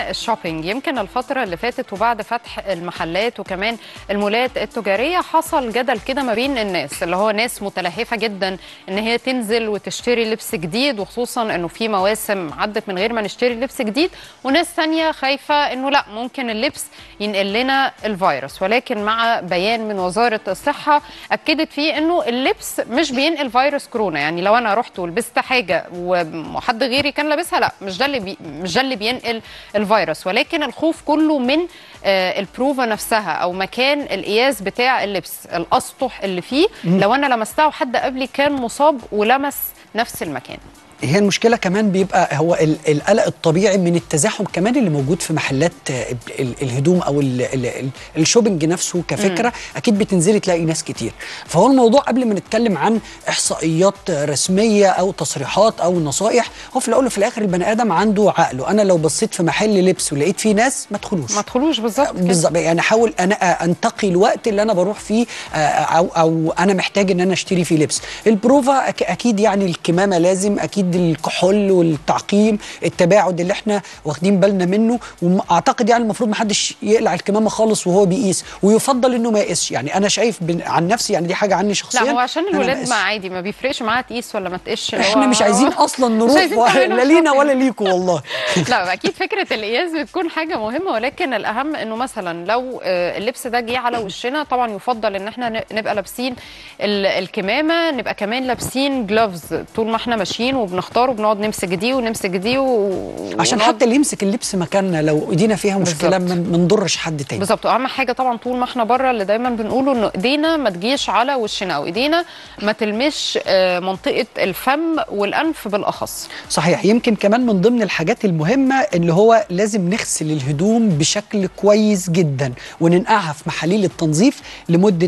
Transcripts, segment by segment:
الشوبينج يمكن الفترة اللي فاتت وبعد فتح المحلات وكمان المولات التجارية حصل جدل كده ما بين الناس اللي هو ناس متلهفة جدا ان هي تنزل وتشتري لبس جديد وخصوصا انه في مواسم عدت من غير ما نشتري لبس جديد وناس ثانية خايفة انه لا ممكن اللبس ينقل لنا الفيروس ولكن مع بيان من وزارة الصحة اكدت فيه انه اللبس مش بينقل فيروس كورونا يعني لو انا رحت ولبست حاجة وحد غيري كان لابسها لا مش ده اللي بي مش ده اللي بينقل الفيروس ولكن الخوف كله من آه، البروفا نفسها او مكان القياس بتاع اللبس الاسطح اللي فيه لو انا لمستها وحد قبلي كان مصاب ولمس نفس المكان هي المشكله كمان بيبقى هو ال- القلق الطبيعي من التزاحم كمان اللي موجود في محلات آه، ال- الهدوم او ال- ال- ال- الشوبينج نفسه كفكره اكيد بتنزلي تلاقي ناس كتير فهو الموضوع قبل ما نتكلم عن احصائيات رسميه او تصريحات او نصائح هو في الاول وفي الاخر البني ادم عنده عقله انا لو بصيت في محل لبس ولقيت فيه ناس ما ادخلوش ما ادخلوش بالظبط كده. بالظبط يعني احاول انا انتقي الوقت اللي انا بروح فيه آه، او او انا محتاج ان انا اشتري فيه لبس البروفا أك- اكيد يعني الكمامه لازم اكيد الكحول والتعقيم التباعد اللي احنا واخدين بالنا منه واعتقد يعني المفروض ما حدش يقلع الكمامه خالص وهو بيقيس ويفضل انه ما يقيسش يعني انا شايف بن- عن نفسي يعني دي حاجه عني شخصيا لا هو عشان أنا ما الولاد بقيسش. ما عادي ما بيفرقش معاها تقيس ولا ما تقيسش اللي احنا هو- مش عايزين اصلا مش نروح عايزين و- تعملوا لا لينا shopping. ولا ليكوا والله لا اكيد فكره القياس بتكون حاجه مهمه ولكن الاهم انه مثلا لو آه، اللبس ده جه على وشنا طبعا يفضل ان احنا ن- نبقى لابسين ال- الكمامه نبقى كمان لابسين جلوفز طول ما احنا ماشيين وبنختار وبنقعد نمسك دي ونمسك دي و... عشان ونقعد- حتى اللي يمسك اللبس مكاننا لو ايدينا فيها مشكله بالظبط. ما ما نضرش حد تاني بالظبط واهم حاجه طبعا طول ما احنا بره اللي دايما بنقوله انه ايدينا ما تجيش على وشنا او ايدينا ما تلمش آه، منطقه الفم والانف بالاخص صحيح يمكن كمان من ضمن الحاجات المهمة اللي هو لازم نغسل الهدوم بشكل كويس جدا وننقعها في محاليل التنظيف لمدة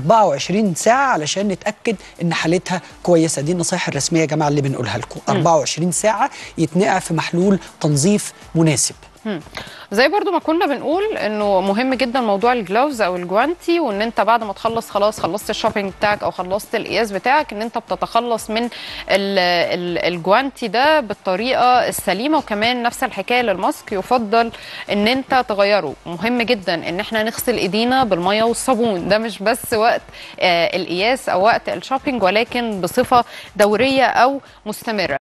24 ساعة علشان نتأكد إن حالتها كويسة دي النصائح الرسمية يا جماعة اللي بنقولها لكم 24 ساعة يتنقع في محلول تنظيف مناسب زي برضو ما كنا بنقول انه مهم جدا موضوع الجلوفز او الجوانتي وان انت بعد ما تخلص خلاص خلصت الشوبينج بتاعك او خلصت القياس بتاعك ان انت بتتخلص من ال- ال- الجوانتي ده بالطريقه السليمه وكمان نفس الحكايه للماسك يفضل ان انت تغيره مهم جدا ان احنا نغسل ايدينا بالميه والصابون ده مش بس وقت آه، القياس او وقت الشوبينج ولكن بصفه دوريه او مستمره